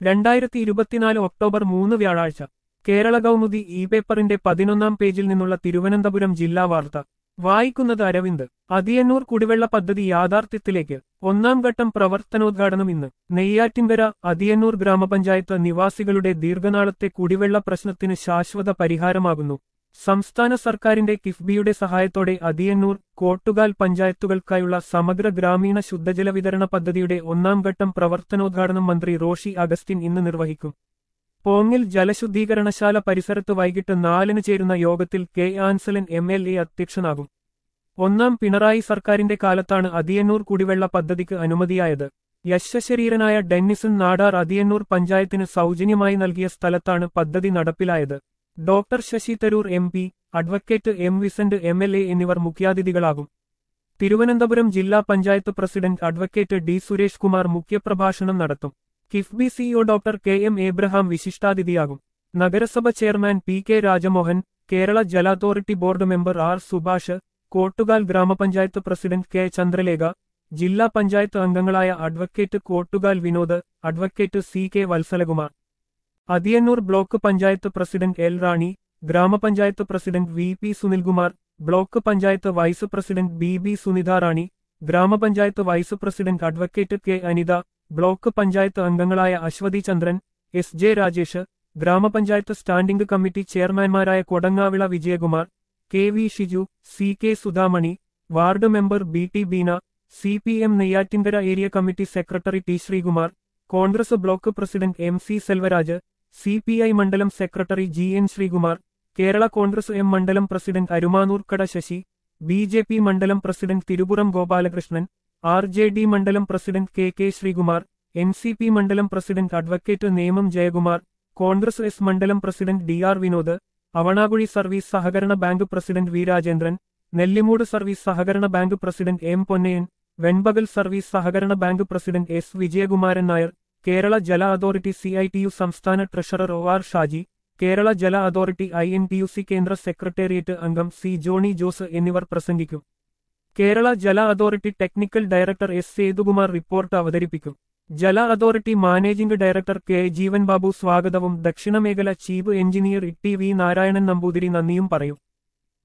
രണ്ടായിരത്തി ഇരുപത്തിനാല് ഒക്ടോബർ മൂന്ന് വ്യാഴാഴ്ച കേരള കൗമുദി ഇ പേപ്പറിന്റെ പതിനൊന്നാം പേജിൽ നിന്നുള്ള തിരുവനന്തപുരം ജില്ലാ വാർത്ത വായിക്കുന്നത് അരവിന്ദ് അതിയന്നൂർ കുടിവെള്ള പദ്ധതി യാഥാർത്ഥ്യത്തിലേക്ക് ഒന്നാം ഘട്ടം പ്രവർത്തനോദ്ഘാടനം ഇന്ന് നെയ്യാറ്റിൻകര അതിയന്നൂർ ഗ്രാമപഞ്ചായത്ത് നിവാസികളുടെ ദീർഘനാളത്തെ കുടിവെള്ള പ്രശ്നത്തിന് ശാശ്വത പരിഹാരമാകുന്നു സംസ്ഥാന സർക്കാരിന്റെ കിഫ്ബിയുടെ സഹായത്തോടെ അതിയന്നൂർ കോട്ടുകാൽ പഞ്ചായത്തുകൾക്കായുള്ള സമഗ്ര ഗ്രാമീണ ശുദ്ധജല വിതരണ പദ്ധതിയുടെ ഒന്നാം ഘട്ടം പ്രവർത്തനോദ്ഘാടനം മന്ത്രി റോഷി അഗസ്റ്റിൻ ഇന്ന് നിർവഹിക്കും പോങ്ങിൽ ജലശുദ്ധീകരണശാല പരിസരത്ത് വൈകിട്ട് നാലിന് ചേരുന്ന യോഗത്തിൽ K Ansalan M L A അധ്യക്ഷനാകും ഒന്നാം പിണറായി സർക്കാരിന്റെ കാലത്താണ് അതിയന്നൂർ കുടിവെള്ള പദ്ധതിക്ക് അനുമതിയായത് യശശരീരനായ ഡെന്നിസൺ നാടാർ അതിയന്നൂർ പഞ്ചായത്തിന് സൗജന്യമായി നൽകിയ സ്ഥലത്താണ് പദ്ധതി നടപ്പിലായത് doctor Shashi Tharoor M P advocate M Vincent M L A എന്നിവർ മുഖ്യാതിഥികളാകും തിരുവനന്തപുരം ജില്ലാ panchayat president advocate D Suresh Kumar മുഖ്യപ്രഭാഷണം നടത്തും KIIFB CEO doctor K M Abraham വിശിഷ്ടാതിഥിയാകും നഗരസഭ chairman P K Rajamohan Kerala ജല authority board member R Subhash Kottukal ഗ്രാമപഞ്ചായത്ത് പ്രസിഡന്റ് കെ ചന്ദ്രലേഖ ജില്ലാ പഞ്ചായത്ത് അംഗങ്ങളായ advocate Kottukal Vinod advocate C K Vatsalakumar Athiyannur block panchayat president L Rani ഗ്രാമപഞ്ചായത്ത് president V P Sunilkumar block panchayat vice president B B Sunitha Rani ഗ്രാമപഞ്ചായത്ത് vice president advocate K Anitha block panchayat അംഗങ്ങളായ Aswathy Chandran S J Rajesh ഗ്രാമപഞ്ചായത്ത് standing committee ചെയർമാൻമാരായ Kodangavila Vijayakumar K V Shiju C K Sudhamani ward member B T Beena C P M Neyyattinkara area committee secretary T Sreekumar Congress block president M C Selvaraj C P I മണ്ഡലം secretary G N Sreekumar Kerala Congress M മണ്ഡലം president Arumanoorkada Sasi B J P മണ്ഡലം president Thirupuram Gopalakrishnan R J D മണ്ഡലം president K K Sreekumar N C P മണ്ഡലം president advocate Nemom Jayakumar Congress S മണ്ഡലം president D R Vinod Avanakuzhi service സഹകരണ bank president V Rajendran Nellimoodu service സഹകരണ bank president M Ponnayan വെൺപകൽ service സഹകരണ bank president S Vijayakumaran Nair Kerala ജല authority C I T U സംസ്ഥാന treasurer O R Shaji Kerala ജല authority I N T U C കേന്ദ്ര secretariat അംഗം C Johny Jose എന്നിവർ പ്രസംഗിക്കും കേരള ജല authority technical director S Sethukumar report അവതരിപ്പിക്കും ജല authority managing director K Jeevan Babu സ്വാഗതവും ദക്ഷിണമേഖല chief engineer E T V Narayanan Namboothiri നന്ദിയും പറയും